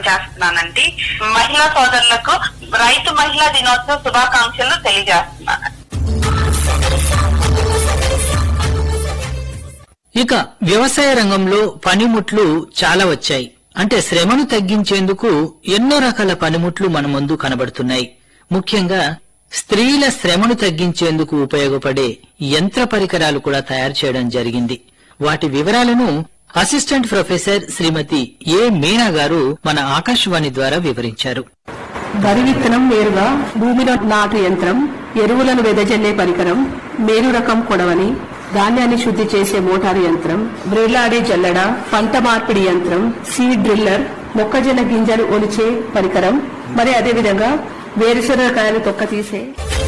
చేస్తున్నానండి మహిళా సోదరులకు రైతు మహిళా దినోత్సవ శుభాకాంక్షలు తెలియజేస్తున్నాను ఇక వ్యవసాయ రంగంలో పనిముట్లు చాలా వచ్చాయి అంటే శ్రమను తగ్గించేందుకు ఎన్నో రకాల పనిముట్లు మన ముందు కనబడుతున్నాయి ముఖ్యంగా స్త్రీల శ్రమను తగ్గించేందుకు ఉపయోగపడే యంత్ర పరికరాలు కూడా తయారు చేయడం జరిగింది వాటి వివరాలను అసిస్టెంట్ ప్రొఫెసర్ శ్రీమతి ఏ మీనా గారు మన ఆకాశవాణి ద్వారా వివరించారు వరి విత్తనం వేరుగా భూమిలో నాటు యంత్రం ఎరువులను వెదజల్లే పరికరం మేలు రకం కొడవని ధాన్యాన్ని శుద్ధి చేసే మోటారు యంత్రం వ్రేలాడే జల్లడ పంట మార్పిడి యంత్రం సీడ్ డ్రిల్లర్ మొక్కజొన్న గింజలు ఒలిచే పరికరం మరి అదేవిధంగా వేరుశనగకాయలు తొక్క తీసే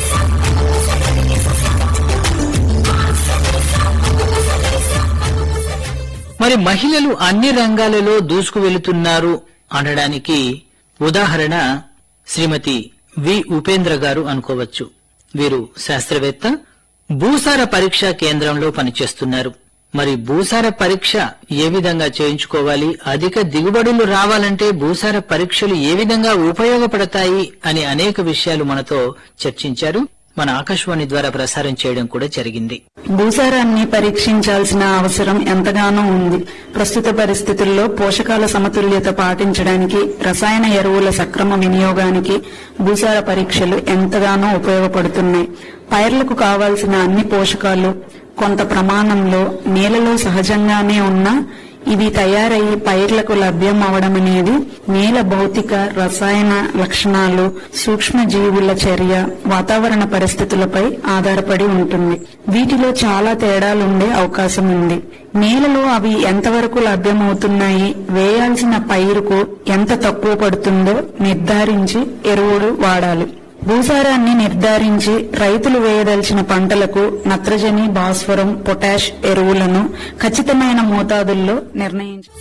మరి మహిళలు అన్ని రంగాలలో దూసుకు వెళుతున్నారు అనడానికి ఉదాహరణ శ్రీమతి వి ఉపేంద్ర గారు అనుకోవచ్చు వీరు శాస్త్రవేత్త భూసార పరీక్షా కేంద్రంలో పనిచేస్తున్నారు మరి భూసార పరీక్ష ఏ విధంగా చేయించుకోవాలి అధిక దిగుబడులు రావాలంటే భూసార పరీక్షలు ఏ విధంగా ఉపయోగపడతాయి అని అనేక విషయాలు మనతో చర్చించారు మన ఆకాశవాణి ద్వారా ప్రసారం చేయడం కూడా జరిగింది భూసారాన్ని పరీక్షించాల్సిన అవసరం ఎంతగానో ఉంది ప్రస్తుత పరిస్థితుల్లో పోషకాల సమతుల్యత పాటించడానికి రసాయన ఎరువుల సక్రమ వినియోగానికి భూసార పరీక్షలు ఎంతగానో ఉపయోగపడుతున్నాయి పైర్లకు కావాల్సిన అన్ని పోషకాలు కొంత ప్రమాణంలో నేలలో సహజంగానే ఉన్నా ఇవి తయారయ్యి పైర్లకు లభ్యం అవడం అనేది నేల భౌతిక రసాయన లక్షణాలు సూక్ష్మ జీవుల చర్య వాతావరణ పరిస్థితులపై ఆధారపడి ఉంటుంది వీటిలో చాలా తేడాలుండే అవకాశం ఉంది నేలలో అవి ఎంతవరకు లభ్యమవుతున్నాయి వేయాల్సిన పైరుకు ఎంత తక్కువ పడుతుందో నిర్ధారించి ఎరువులు వాడాలి భూసారాన్ని నిర్ధారించి రైతులు వేయదలిచిన పంటలకు నత్రజని భాస్వరం పొటాష్ ఎరువులను ఖచ్చితమైన మోతాదుల్లో నిర్ణయించాలి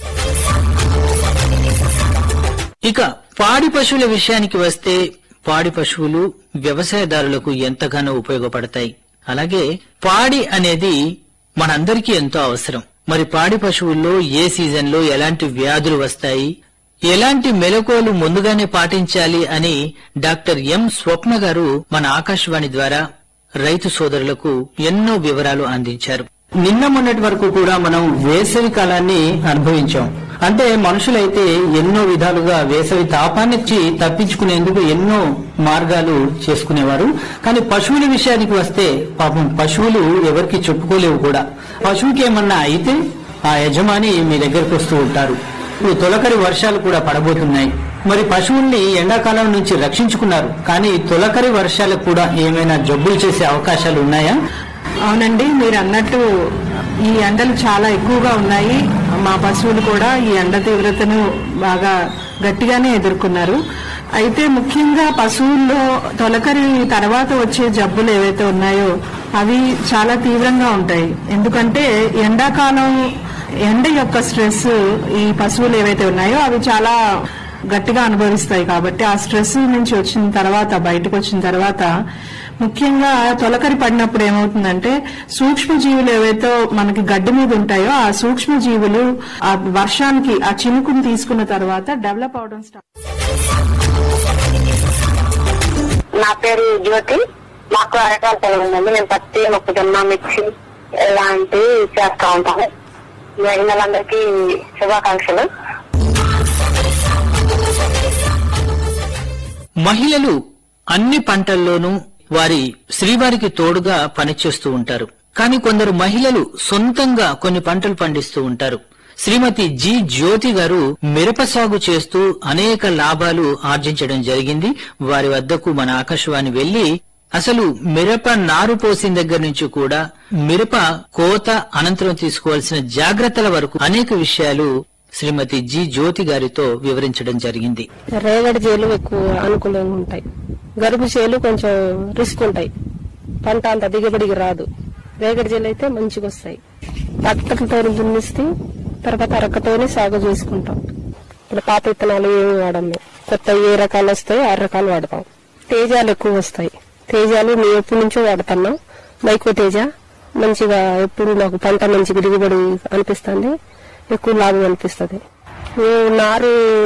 ఇక పాడి పశువుల విషయానికి వస్తే పాడి పశువులు వ్యవసాయదారులకు ఎంతగానో ఉపయోగపడతాయి అలాగే పాడి అనేది మనందరికీ ఎంతో అవసరం మరి పాడి పశువుల్లో ఏ సీజన్లో ఎలాంటి వ్యాధులు వస్తాయి ఎలాంటి మెలకువలు ముందుగానే పాటించాలి అని డాక్టర్ ఎం స్వప్న గారు మన ఆకాశవాణి ద్వారా రైతు సోదరులకు ఎన్నో వివరాలు అందించారు నిన్న మొన్నటి వరకు కూడా మనం వేసవి కాలాన్ని అనుభవించాం అంటే మనుషులైతే ఎన్నో విధాలుగా వేసవి తాపాన్నిచ్చి తప్పించుకునేందుకు ఎన్నో మార్గాలు చేసుకునేవారు కానీ పశువుల విషయానికి వస్తే పాపం పశువులు ఎవరికి చెప్పుకోలేవు కూడా పశువుకి ఏమన్నా అయితే ఆ యజమాని మీ దగ్గరకు వస్తూ ఉంటారు ఇప్పుడు తొలకరి వర్షాలు కూడా పడబోతున్నాయి మరి పశువుల్ని ఎండాకాలం నుంచి రక్షించుకున్నారు కానీ తొలకరి వర్షాలకు కూడా ఏమైనా జబ్బులు చేసే అవకాశాలు ఉన్నాయా అవునండి మీరు అన్నట్టు ఈ ఎండలు చాలా ఎక్కువగా ఉన్నాయి మా పశువులు కూడా ఈ ఎండ తీవ్రతను బాగా గట్టిగానే ఎదుర్కొన్నారు అయితే ముఖ్యంగా పశువుల్లో తొలకరి తర్వాత వచ్చే జబ్బులు ఏవైతే ఉన్నాయో అవి చాలా తీవ్రంగా ఉంటాయి ఎందుకంటే ఎండాకాలం ఎండ యొక్క స్ట్రెస్ ఈ పశువులు ఏవైతే ఉన్నాయో అవి చాలా గట్టిగా అనుభవిస్తాయి కాబట్టి ఆ స్ట్రెస్ నుంచి వచ్చిన తర్వాత బయటకు వచ్చిన తర్వాత ముఖ్యంగా తొలకరి పడినప్పుడు ఏమవుతుందంటే సూక్ష్మ జీవులు ఏవైతే మనకి గడ్డి మీద ఉంటాయో ఆ సూక్ష్మ జీవులు ఆ వర్షానికి ఆ చినుకుని తీసుకున్న తర్వాత డెవలప్ అవడం స్టార్ట్ నా పేరు జ్యోతి మాకు అరకాల పొలం ఉందండి మేము పత్తి మొక్కజొన్న మిర్చి ఇలాంటివి చేస్తా ఉంటాము మహిళలందరికీ శుభాకాంక్షలు మహిళలు అన్ని పంటల్లోనూ వారి శ్రీవారికి తోడుగా పనిచేస్తూ ఉంటారు కానీ కొందరు మహిళలు సొంతంగా కొన్ని పంటలు పండిస్తూ ఉంటారు శ్రీమతి జి జ్యోతి గారు మిరప సాగు చేస్తూ అనేక లాభాలు ఆర్జించడం జరిగింది వారి వద్దకు మన ఆకాశవాణి వెళ్లి అసలు మిరప నారు పోసిన దగ్గర నుంచి కూడా మిరప కోత అనంతరం తీసుకోవాల్సిన జాగ్రత్తల వరకు అనేక విషయాలు శ్రీమతి జి జ్యోతి గారితో వివరించడం జరిగింది రేగడి చేలు ఎక్కువ అనుకూలంగా ఉంటాయి గరుపు చేలు కొంచెం రిస్క్ ఉంటాయి పంట అంత దిగుబడికి రాదు రేగడి చేలు అయితే మంచిగా వస్తాయి ట్రాక్టర్లతో దున్నిస్తే తర్వాత అరకతోనే సాగు చేసుకుంటాం ఇప్పుడు పాత విత్తనాలు ఏమి వాడం మేము. కొత్త ఏ రకాలు వస్తాయో ఆ రకాలు వాడతాం తేజాలు ఎక్కువ వస్తాయి తేజాలు మేము ఎప్పటి నుంచో వాడుతున్నాం మైకో తేజ మంచిగా ఎప్పుడు మాకు పంట మంచిగా దిగుబడి అనిపిస్తుంది ఎక్కువ లాభం అనిపిస్తుంది మేము నారు